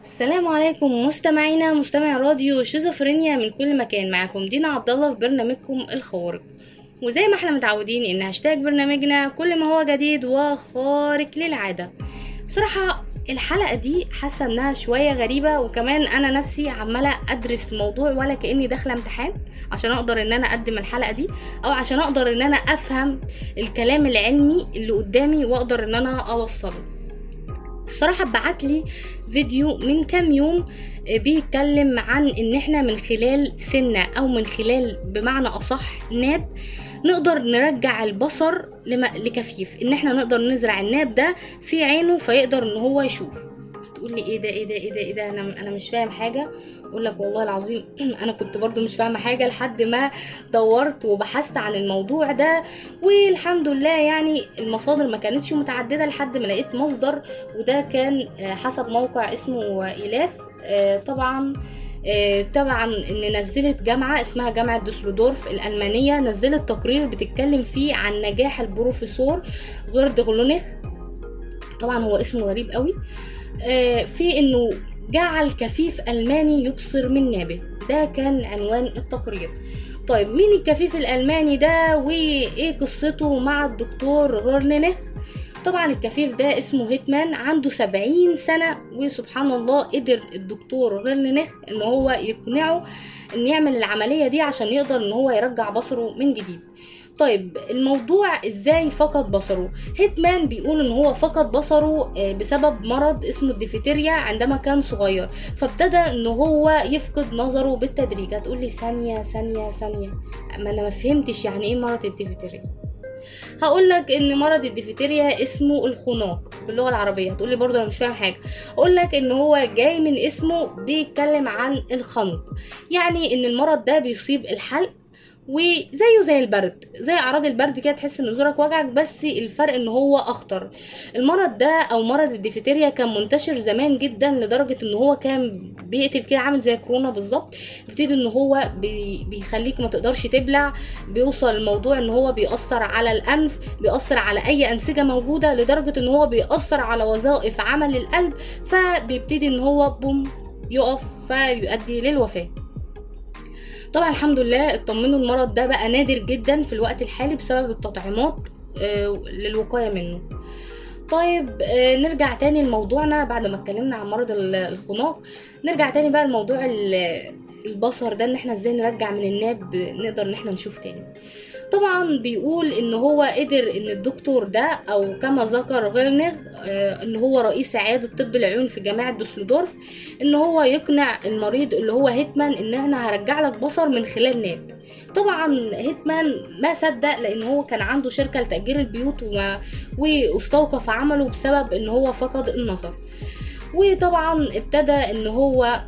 السلام عليكم مستمعينا مستمع راديو شيزوفرينيا من كل مكان معاكم دينا عبد الله في برنامجكم الخوارق وزي ما احنا متعودين ان هاشتاج برنامجنا كل ما هو جديد وخارق للعاده صراحه الحلقه دي حاسه انها شويه غريبه وكمان انا نفسي عماله ادرس الموضوع ولا كاني داخله امتحان عشان اقدر ان انا اقدم الحلقه دي او عشان اقدر ان انا افهم الكلام العلمي اللي قدامي واقدر ان انا اوصله الصراحة بعت لي فيديو من كام يوم بيتكلم عن ان احنا من خلال سنة او من خلال بمعنى اصح ناب نقدر نرجع البصر لم... لكفيف ان احنا نقدر نزرع الناب ده في عينه فيقدر ان هو يشوف تقول لي ايه ده ايه ده ايه ده ايه ده انا انا مش فاهم حاجه اقول لك والله العظيم انا كنت برضو مش فاهمه حاجه لحد ما دورت وبحثت عن الموضوع ده والحمد لله يعني المصادر ما كانتش متعدده لحد ما لقيت مصدر وده كان حسب موقع اسمه الاف طبعا طبعا ان نزلت جامعه اسمها جامعه دوسلودورف الالمانيه نزلت تقرير بتتكلم فيه عن نجاح البروفيسور غيرد غلونيخ طبعا هو اسمه غريب قوي في انه جعل كفيف الماني يبصر من نابه ده كان عنوان التقرير طيب مين الكفيف الالماني ده وايه قصته مع الدكتور غورنينيخ طبعا الكفيف ده اسمه هيتمان عنده سبعين سنة وسبحان الله قدر الدكتور غيرلينيخ ان هو يقنعه ان يعمل العملية دي عشان يقدر ان هو يرجع بصره من جديد طيب الموضوع ازاي فقد بصره هيتمان بيقول ان هو فقد بصره بسبب مرض اسمه الديفتيريا عندما كان صغير فابتدى ان هو يفقد نظره بالتدريج هتقول لي ثانيه ثانيه ثانيه ما انا ما فهمتش يعني ايه مرض الديفتيريا هقول لك ان مرض الديفتيريا اسمه الخناق باللغه العربيه هتقول لي برضه انا مش فاهم حاجه اقول لك ان هو جاي من اسمه بيتكلم عن الخنق يعني ان المرض ده بيصيب الحلق وزيه زي البرد زي اعراض البرد كده تحس ان زورك وجعك بس الفرق ان هو اخطر المرض ده او مرض الديفتيريا كان منتشر زمان جدا لدرجه ان هو كان بيقتل كده عامل زي كورونا بالظبط يبتدي ان هو بي بيخليك ما تقدرش تبلع بيوصل الموضوع ان هو بيأثر على الانف بيأثر على اي انسجه موجوده لدرجه ان هو بيأثر على وظائف عمل القلب فبيبتدي ان هو بوم يقف فيؤدي للوفاه طبعا الحمد لله اطمنوا المرض ده بقى نادر جدا في الوقت الحالي بسبب التطعيمات للوقاية منه طيب نرجع تاني لموضوعنا بعد ما اتكلمنا عن مرض الخناق نرجع تاني بقى لموضوع البصر ده ان احنا ازاي نرجع من الناب نقدر ان احنا نشوف تاني طبعا بيقول ان هو قدر ان الدكتور ده او كما ذكر غيرنغ ان هو رئيس عيادة طب العيون في جامعة دوسلدورف ان هو يقنع المريض اللي هو هيتمان ان احنا هرجع لك بصر من خلال ناب طبعا هيتمان ما صدق لان هو كان عنده شركة لتأجير البيوت وما واستوقف عمله بسبب ان هو فقد النظر وطبعا ابتدى ان هو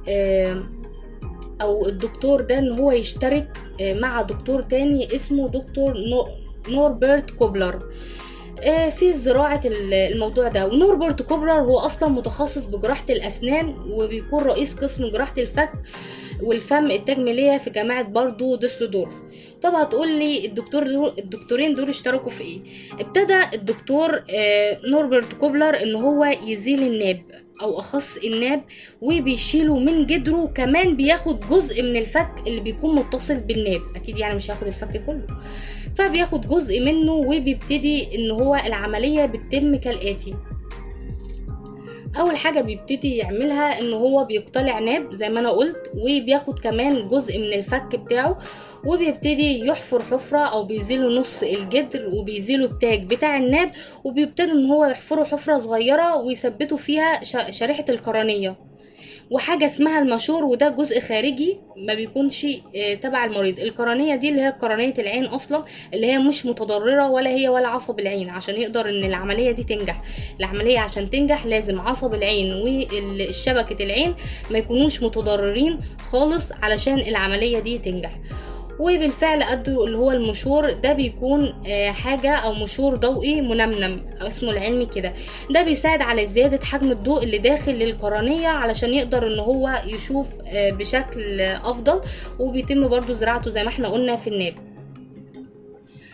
او الدكتور ده ان هو يشترك مع دكتور تاني اسمه دكتور نوربرت كوبلر في زراعة الموضوع ده ونوربرت كوبلر هو أصلا متخصص بجراحة الأسنان وبيكون رئيس قسم جراحة الفك والفم التجميلية في جامعة برضو دوسلدورف طب هتقول لي الدكتور دول الدكتورين دول اشتركوا في ايه ابتدى الدكتور نوربرت كوبلر ان هو يزيل الناب او اخص الناب وبيشيله من جدره كمان بياخد جزء من الفك اللي بيكون متصل بالناب اكيد يعني مش هياخد الفك كله فبياخد جزء منه وبيبتدي ان هو العملية بتتم كالاتي اول حاجة بيبتدي يعملها ان هو بيقتلع ناب زي ما انا قلت وبياخد كمان جزء من الفك بتاعه وبيبتدي يحفر حفرة او بيزيله نص الجدر وبيزيله التاج بتاع الناب وبيبتدي ان هو يحفره حفرة صغيرة ويثبتوا فيها شريحة القرنية وحاجه اسمها المشور وده جزء خارجي ما بيكونش تبع المريض القرنيه دي اللي هي قرنيه العين اصلا اللي هي مش متضرره ولا هي ولا عصب العين عشان يقدر ان العمليه دي تنجح العمليه عشان تنجح لازم عصب العين والشبكه العين ما يكونوش متضررين خالص علشان العمليه دي تنجح وبالفعل أدوا اللي هو المشور ده بيكون حاجة أو مشور ضوئي منمنم اسمه العلمي كده ده بيساعد على زيادة حجم الضوء اللي داخل القرنية علشان يقدر ان هو يشوف بشكل أفضل وبيتم برضو زراعته زي ما احنا قلنا في الناب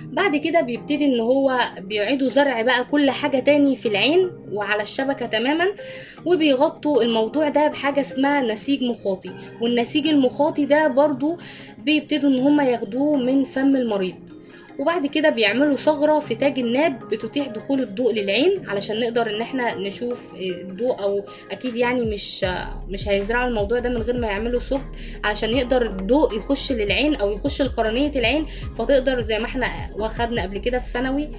بعد كده بيبتدي ان هو بيعيدوا زرع بقى كل حاجة تاني في العين وعلى الشبكة تماما وبيغطوا الموضوع ده بحاجة اسمها نسيج مخاطي والنسيج المخاطي ده برضو بيبتدوا ان هم ياخدوه من فم المريض وبعد كده بيعملوا ثغرة في تاج الناب بتتيح دخول الضوء للعين علشان نقدر ان احنا نشوف الضوء او اكيد يعني مش مش هيزرعوا الموضوع ده من غير ما يعملوا ثقب علشان يقدر الضوء يخش للعين او يخش لقرنية العين فتقدر زي ما احنا واخدنا قبل كده في ثانوي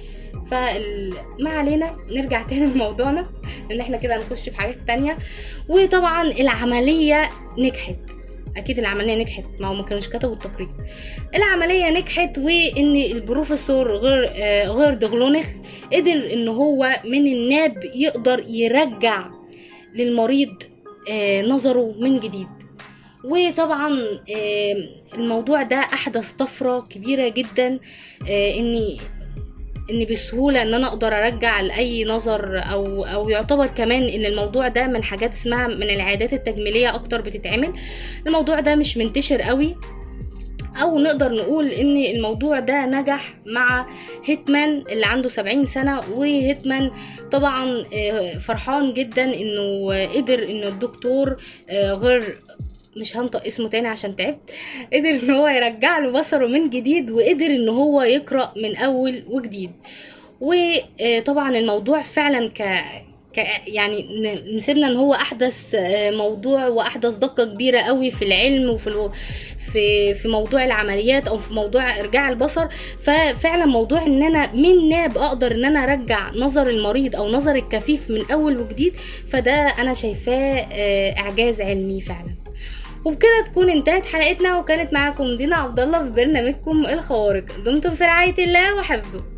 فما علينا نرجع تاني لموضوعنا ان احنا كده هنخش في حاجات تانية وطبعا العملية نجحت اكيد العمليه نجحت ما هو ما كانوش كتبوا التقرير العمليه نجحت وان البروفيسور غير آه غير دغلونخ قدر ان هو من الناب يقدر يرجع للمريض آه نظره من جديد وطبعا آه الموضوع ده احدث طفره كبيره جدا ان ان بسهوله ان انا اقدر ارجع لاي نظر او او يعتبر كمان ان الموضوع ده من حاجات اسمها من العادات التجميليه اكتر بتتعمل الموضوع ده مش منتشر قوي او نقدر نقول ان الموضوع ده نجح مع هيتمان اللي عنده سبعين سنة وهيتمان طبعا فرحان جدا انه قدر ان الدكتور غير مش هنطق اسمه تاني عشان تعبت قدر ان هو يرجع له بصره من جديد وقدر ان هو يقرا من اول وجديد وطبعا الموضوع فعلا ك ك يعني نسيبنا ان هو احدث موضوع واحدث دقه كبيره قوي في العلم وفي الو... في في موضوع العمليات او في موضوع ارجاع البصر ففعلا موضوع ان انا من ناب اقدر ان انا ارجع نظر المريض او نظر الكفيف من اول وجديد فده انا شايفاه اعجاز علمي فعلا وبكده تكون انتهت حلقتنا وكانت معاكم دينا عبد الله في برنامجكم الخوارق دمتم في رعايه الله وحفظه